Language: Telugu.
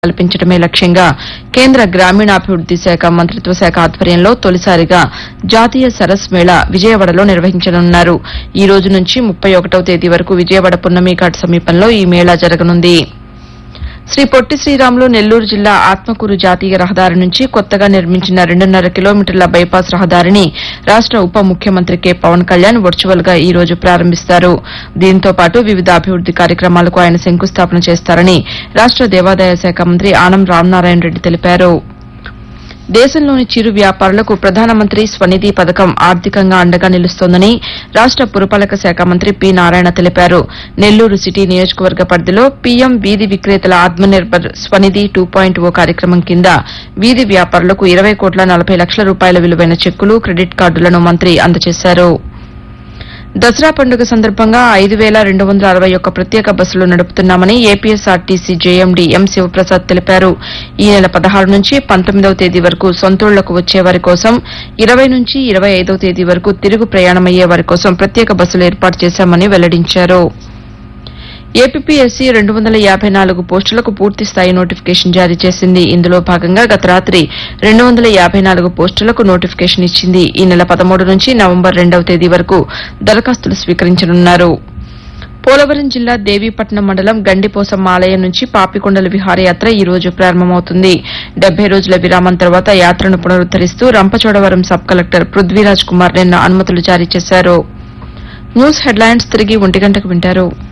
కల్పించడమే లక్ష్యంగా కేంద్ర గ్రామీణాభివృద్ది శాఖ మంత్రిత్వ శాఖ ఆధ్వర్యంలో తొలిసారిగా జాతీయ సరస్ మేళా విజయవాడలో నిర్వహించనున్నారు ఈ రోజు నుంచి ముప్పై ఒకటవ తేదీ వరకు విజయవాడ పున్నమి ఘాట్ సమీపంలో ఈ మేళా జరగనుంది శ్రీ పొట్టి శ్రీరాములు నెల్లూరు జిల్లా ఆత్మకూరు జాతీయ రహదారి నుంచి కొత్తగా నిర్మించిన రెండున్నర కిలోమీటర్ల బైపాస్ రహదారిని రాష్ట ఉప ముఖ్యమంత్రి కె పవన్ కళ్యాణ్ వర్చువల్ గా ఈ రోజు ప్రారంభిస్తారు దీంతో పాటు వివిధ అభివృద్ది కార్యక్రమాలకు ఆయన శంకుస్థాపన చేస్తారని రాష్ట దేవాదాయ శాఖ మంత్రి ఆనం రామనారాయణ రెడ్డి తెలిపారు దేశంలోని చిరు వ్యాపారులకు ప్రధానమంత్రి స్వనిధి పథకం ఆర్థికంగా అండగా నిలుస్తోందని రాష్ట పురపాలక శాఖ మంత్రి పి నారాయణ తెలిపారు నెల్లూరు సిటీ నియోజకవర్గ పరిధిలో పీఎం వీధి విక్రేతల Atmanirbhar Swanidhi two point O కార్యక్రమం కింద వీధి వ్యాపారులకు ఇరవై కోట్ల నలభై లక్షల రూపాయల విలువైన చెక్కులు క్రెడిట్ కార్డులను మంత్రి అందజేశారు దసరా పండుగ సందర్భంగా ఐదు వేల రెండు వందల అరవై ఒక్క ప్రత్యేక బస్సులు నడుపుతున్నామని ఏపీఎస్ఆర్టీసీ జేఎండీ ఎం శివప్రసాద్ తెలిపారు ఈ నెల పదహారు నుంచి పంతొమ్మిదవ తేదీ వరకు సొంతూళ్లకు వచ్చే వారి కోసం ఇరవై నుంచి ఇరవై ఐదవ తేదీ వరకు తిరుగు ప్రయాణమయ్యే వారి కోసం ప్రత్యేక బస్సులు ఏర్పాటు చేశామని వెల్లడించారు ఏపీఎస్సీ రెండు వందల యాభై నాలుగు పోస్టులకు పూర్తి స్థాయి నోటిఫికేషన్ జారీ చేసింది ఇందులో భాగంగా గత రాత్రి రెండు వందల యాభై నాలుగు పోస్టులకు నోటిఫికేషన్ ఇచ్చింది ఈ నెల పదమూడు నుంచి నవంబర్ రెండవ తేదీ వరకు దరఖాస్తులు స్వీకరించనున్నారు పోలవరం జిల్లా దేవీపట్నం మండలం గండిపోసమ్మ ఆలయం నుంచి పాపికొండల విహారయాత్ర ఈ రోజు ప్రారంభమవుతుంది డెబ్బై రోజుల విరామం తర్వాత యాత్రను పునరుద్దరిస్తూ రంపచోడవరం సబ్ కలెక్టర్ పృథ్వీరాజ్ కుమార్ నిన్న అనుమతులు జారీ చేశారు న్యూస్ హెడ్లైన్స్ తిరిగి ఒంటి గంటకు వింటారు